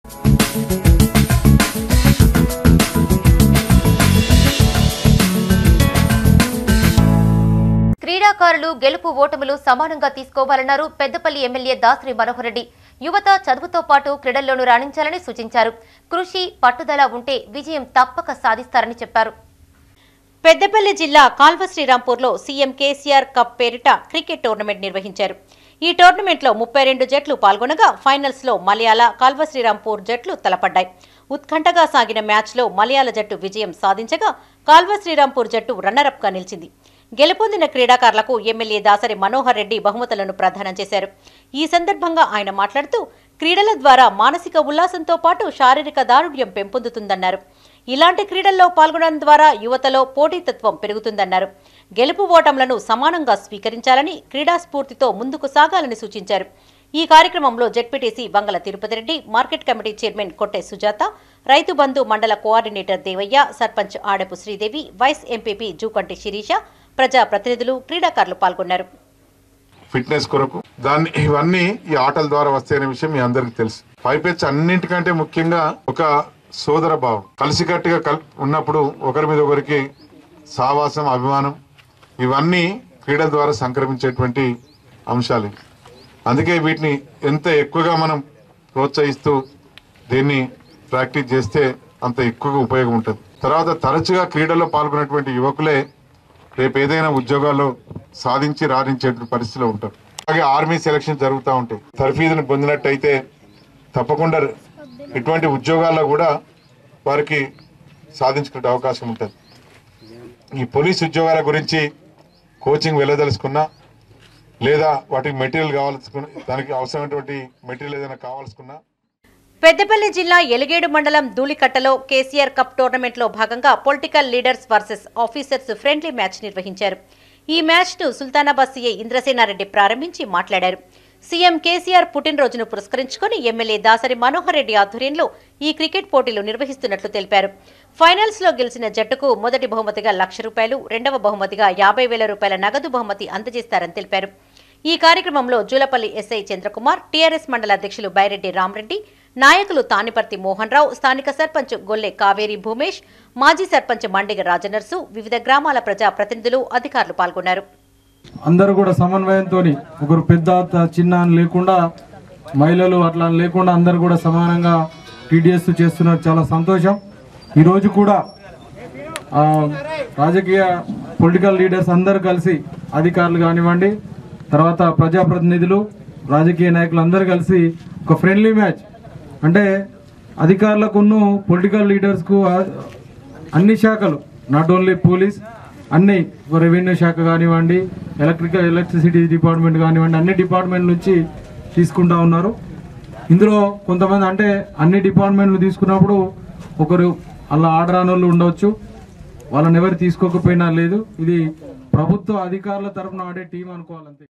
క్రీడాకారులు గెలుపు ఓటములు సమానంగా తీసుకోవాలన్నారు పెద్దపల్లి ఎమ్మెల్యే దాసరి మనోహర్ రెడ్డి యువత చదువుతో పాటు క్రీడల్లోనూ రాణించాలని సూచించారు కృషి పట్టుదల ఉంటే విజయం తప్పక సాధిస్తారని చెప్పారు పెద్దపల్లి జిల్లా కాల్వ శ్రీరాంపూర్లో సీఎం కేసీఆర్ కప్ పేరిట క్రికెట్ టోర్నమెంట్ నిర్వహించారు ఈ టోర్నమెంట్లో ముప్పై రెండు జట్లు పాల్గొనగా ఫైనల్స్లో మలయాళ కాల్వ శ్రీరాంపూర్ జట్లు తలపడ్డాయి ఉత్కంఠగా సాగిన మ్యాచ్లో మలయాళ జట్టు విజయం సాధించగా కాల్వ శ్రీరాంపూర్ జట్టు రన్నరప్గా నిలిచింది గెలుపొందిన క్రీడాకారులకు ఎమ్మెల్యే దాసరి మనోహర్ రెడ్డి బహుమతులను ప్రదానం చేశారు ఈ సందర్భంగా ఆయన మాట్లాడుతూ క్రీడల ద్వారా మానసిక ఉల్లాసంతో పాటు శారీరక దారుఢ్యం పెంపొందుతుందన్నారు ఇలాంటి క్రీడల్లో పాల్గొనడం ద్వారా యువతలో పోటీతత్వం పెరుగుతుందన్నారు గెలుపు ఓటంలను సమానంగా స్వీకరించాలని క్రీడా స్ఫూర్తితో ముందుకు సాగాలని సూచించారు ఈ కార్యక్రమంలో ZPTC Vangala Tirupati Reddy market committee chairman Kotte Sujatha Rythu Bandhu మండల coordinator Devaiah sarpanch Adapu Sridevi vice MPP Jukanti Sirisha ప్రజా ప్రతినిధులు క్రీడాకారులు పాల్గొన్నారు ఫిట్నెస్ కొరకు దాన్ని ఇవన్నీ ఈ ఆటల ద్వారా వస్తాయనే విషయం మీ అందరికి తెలుసు పైపెచ్చు అన్నింటికంటే ముఖ్యంగా ఒక సోదర భావం కలిసికట్టుగా కల్ ఉన్నప్పుడు ఒకరి మీద ఒకరికి సావాసం అభిమానం ఇవన్నీ క్రీడల ద్వారా సంక్రమించేటువంటి అంశాలు ఇవి. అందుకే వీటిని ఎంత ఎక్కువగా మనం ప్రోత్సహిస్తూ దీన్ని ప్రాక్టీస్ చేస్తే అంత ఎక్కువగా ఉపయోగం ఉంటుంది తర్వాత తరచుగా క్రీడల్లో పాల్గొనేటువంటి యువకులే రేపు ఏదైనా ఉద్యోగాల్లో సాధించి రాణించేటువంటి పరిస్థితిలో ఉంటారు అలాగే ఆర్మీ సెలక్షన్ జరుగుతూ ఉంటాయి తర్ఫీదును పొందినట్టయితే తప్పకుండా ఇటువంటి ఉద్యోగాల్లో కూడా వారికి సాధించుకునే అవకాశం ఉంటుంది ఈ పోలీస్ ఉద్యోగాల గురించి కోచింగ్ వెళ్ళదలుచుకున్నా లేదా వాటికి మెటీరియల్ కావాల్సుకున్న దానికి అవసరమైనటువంటి మెటీరియల్ ఏదైనా కావాల్సుకున్నా పెద్దపల్లి జిల్లా ఎలిగేడు మండలం ధూళికట్టలో కేసీఆర్ కప్ టోర్నమెంట్లో భాగంగా political leaders versus officers friendly match నిర్వహించారు ఈ మ్యాచ్ను సుల్తానాబాద్ సీఐ ఇంద్రసేనారెడ్డి ప్రారంభించి మాట్లాడారు సీఎం కేసీఆర్ పుట్టినరోజును పురస్కరించుకొని ఎమ్మెల్యే దాసరి మనోహర్ రెడ్డి ఆధ్వర్యంలో ఈ క్రికెట్ పోటీలు నిర్వహిస్తున్నట్లు తెలిపారు ఫైనల్స్ లో గెలిచిన జట్టుకు మొదటి బహుమతిగా లక్ష రూపాయలు రెండవ బహుమతిగా యాభై వేల రూపాయల నగదు బహుమతి అందజేస్తారని తెలిపారు ఈ కార్యక్రమంలో జూలపల్లి ఎస్ఐ చంద్రకుమార్ టీఆర్ఎస్ మండల అధ్యక్షులు బైరెడ్డి రామరెడ్డి నాయకులు తానిపర్తి మోహన్ రావు స్థానిక సర్పంచ్ గొల్లె కావేరి భూమేష్ మాజీ సర్పంచ్ మండిగ రాజనర్సు వివిధ గ్రామాల ప్రజా ప్రతినిధులు అధికారులు పాల్గొన్నారు అందరూ కూడా సమన్వయంతో ఒకరు పెద్ద త- చిన్న అని లేకుండా మహిళలు అట్లా అని లేకుండా అందరు కూడా సమానంగా టీడీఎస్ చేస్తున్నారు చాలా సంతోషం ఈరోజు కూడా ఆ, రాజకీయ పొలిటికల్ లీడర్స్ అందరూ కలిసి అధికారులు కానివ్వండి తర్వాత ప్రజాప్రతినిధులు రాజకీయ నాయకులు అందరూ కలిసి ఒక ఫ్రెండ్లీ మ్యాచ్ అంటే అధికారులకును పొలిటికల్ లీడర్స్కు ఆ, అన్ని శాఖలు నాట్ ఓన్లీ పోలీస్ అన్ని రెవెన్యూ శాఖ కానివ్వండి ఎలక్ట్రికల్ ఎలక్ట్రిసిటీ డిపార్ట్మెంట్ కానివ్వండి అన్ని డిపార్ట్మెంట్ నుంచి తీసుకుంటా ఉన్నారు ఇందులో కొంతమంది అంటే అన్ని డిపార్ట్మెంట్లు తీసుకున్నప్పుడు ఒకరు అలా ఆర్డర్ వాళ్ళు ఉండవచ్చు వాళ్ళని ఎవరు తీసుకోకపోయినా లేదు ఇది ప్రభుత్వ అధికారుల తరఫున ఆడే టీం అనుకోవాలంతే